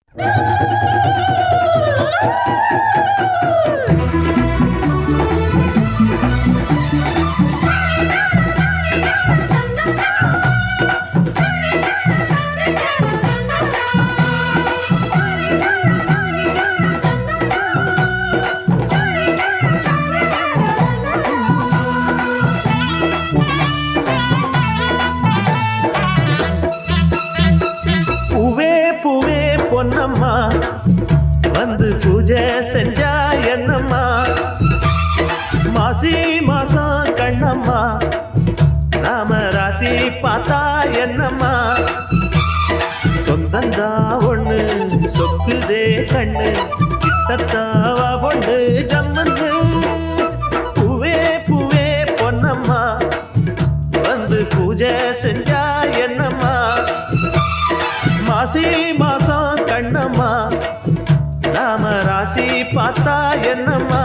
பூவே பூவே பொன்னம்மா வந்து பூஜை செஞ்சா என்னம்மா மாசி மாசம் கண்ணம்மா நாம ராசி பார்த்தா என்னம்மா சொந்தந்தா ஒண்ணு சொக்குதே கண்ணு சித்தத்தாவா பொண்ணு ஜம்மன்னு பூவே பூவே பொன்னம்மா வந்து பூஜை செஞ்சா என்னம்மா மாசி மாசம் கண்ணம்மா நாம ராசி பார்த்தா என்னம்மா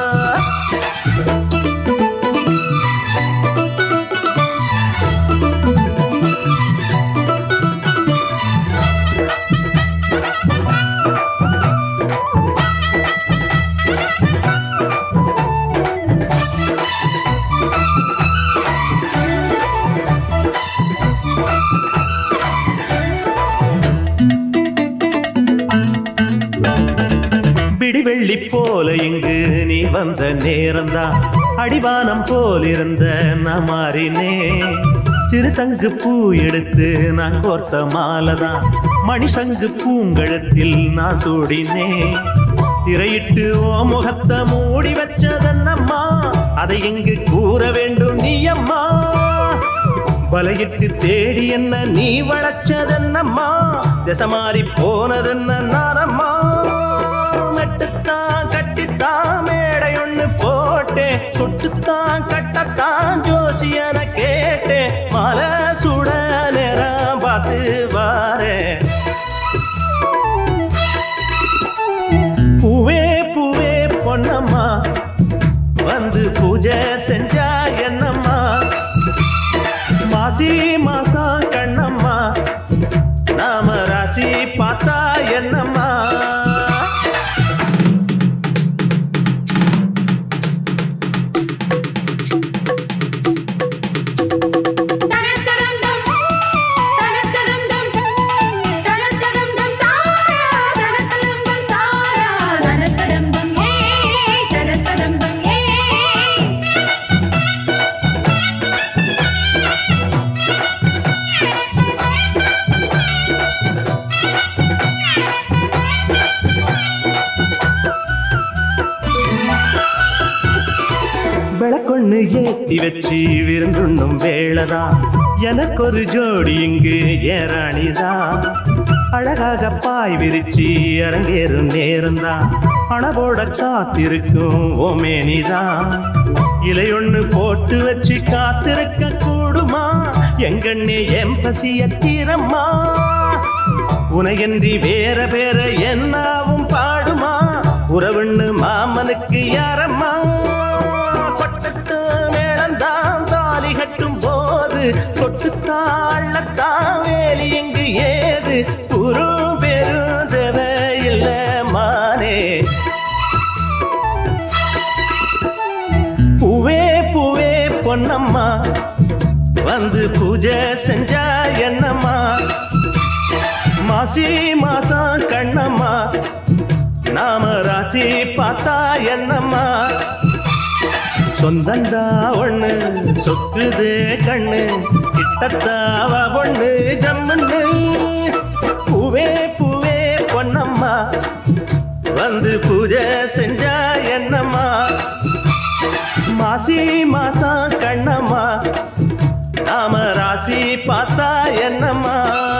பிடிவெள்ளி போல இங்கு நீ வந்த நேரம்தான் அடிவானம் போல் இருந்த நான் மாறினே சிறு சங்கு பூ எடுத்து நான் கோர்த்த மாலைதான் மணிசங்கு பூங்கழுத்தில் நான் சூடினே திரையிட்டு ஓ முகத்தை மூடி வச்சதன்னம்மா அதை எங்கு கூற வேண்டும் நீ அம்மா வலையிட்டு தேடி என்ன நீ வளச்சதென்னம்மா திசை மாறி போனதென்ன நானம்மா மெட்டுத்தான் கட்டித்தான் மேடை ஒண்ணு போட்டேன் சுட்டுத்தான் கட்டத்தான் ஜோசியன கேட்டேன் மலை சுட நேரம் பார்த்து வாரேன் பூவே பூவே பொன்னம்மா வந்து பூஜை செஞ்சா என்னம்மா மாசி மாசம் கண்ணம்மா நாம ராசி பார்த்தா என்னம்மா தனத்ததம் தனத்ததம் தனத்ததம் தாரா தனத்ததம் தாரா தனத்ததம் ஏ தனத்ததம் ஏ விளக்கொண்ணு ஏத்தி வச்சு விருந்துண்ணும் வேளைதான் எனக்கு ஒரு ஜோடி இங்கு ஏராணிதான் அழகாக பாய் விரிச்சு அரங்கேறும் நேரம்தான் அணவோட காத்திருக்கும் ஓமேனிதான் இலையொண்ணு போட்டு வச்சு காத்திருக்க கூடுமா எங்கண்ணே என் பசிய தீரம்மா உனையன்றி வேற வேற என்னாவும் பாடுமா உறவுன்னு மாமனுக்கு யாரம்மா கொட்டத்து மேளந்தான் தாலி கட்டும் போது கொட்டுத்தாள்ளத்தான் வேலி எங்கு ஏது குரு பெரும் தேவையில்ல மானே பூவே பூவே பொன்னம்மா வந்து பூஜை செஞ்சா என்னம்மா மாசி மாசம் கண்ணம்மா நாம ராசி பார்த்தா என்னம்மா சொந்தந்தா ஒண்ணு சொக்குதே கண்ணு கிட்டத்தாவ பொண்ணு ஜம்முன்னு பூவே பூவே பொன்னம்மா வந்து பூஜை செஞ்சா என்னம்மா மாசி மாசம் கண்ணம்மா நாம ராசி பார்த்தா என்னம்மா